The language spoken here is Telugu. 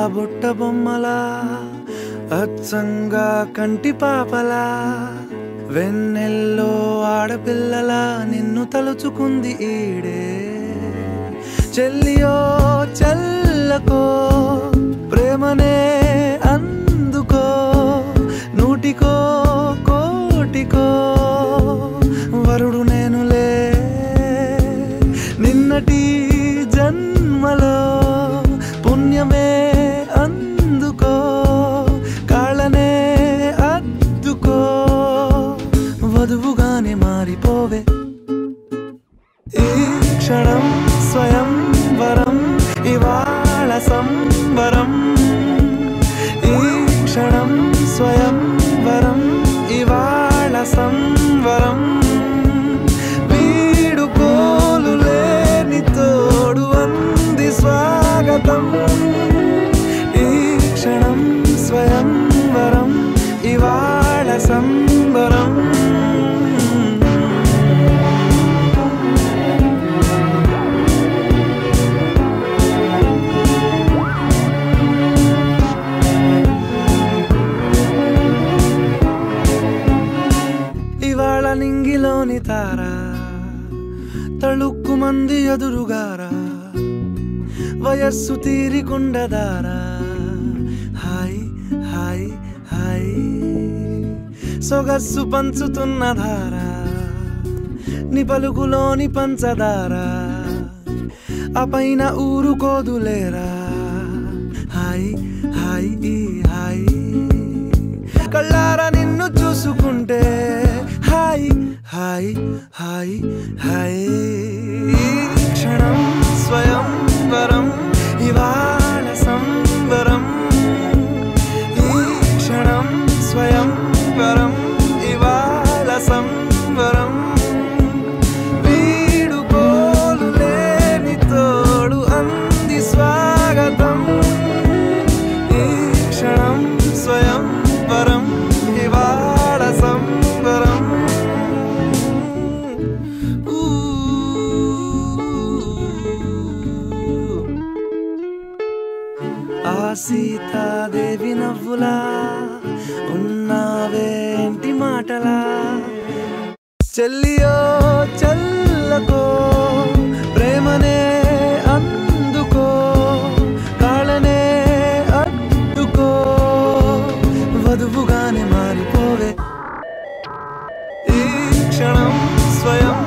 బుట్ట బొమ్మలా అచ్చంగా కంటి పాపలా వెన్నెల్లో ఆడపిల్లలా నిన్ను తలుచుకుంది ఈడే చెల్లియో చల్లకో ప్రేమనే అందుకో నూటికో కోటికో వరుడు నేనులే నిన్నటి జన్మలో పుణ్యమే అందుకో కాళ్ళనే అద్దుకో వధువుగానే మారిపోవే ఈ క్షణం స్వయం వరం ఇవాళ సంవరం ఈ క్షణం స్వయం వరం ఇవాళ సంవరం వీడుకోలు లేని తోడు అంది స్వాగతం ఈ క్షణం స్వయం వరం ఇవాళ సంబరం ఇవాళ నింగిలోని తార తళుక్కు మంది ఎదురుగారా వయస్సు తీరికుండదారా హాయ్ హాయ్ హాయ్ సొగస్సు పంచుతున్న ధార ని పలుకులోని పంచదార ఆ పైన ఊరుకోదులేరా హాయ్ హాయ్ ఈ హాయ్ కళ్ళారా నిన్ను చూసుకుంటే హాయ్ హాయ్ హాయ్ హాయ్ ఈ క్షణం స్వయం వరం ఇవాళ సంవరం ఈ క్షణం స్వయం వరం ఇవాళ సంవరం వీడుకోలు లేని తోడు అంది స్వాగతం ఈ క్షణం స్వయం వరం ఇవాళ సంవరం ఆ సీతాదేవి నవ్వులా ఉన్నావేంటి మాటలా చెల్లియో చల్లకో ప్రేమనే అందుకో కాళ్ళనే అడ్డుకో వధువుగానే మారిపోవే ఈ క్షణం స్వయం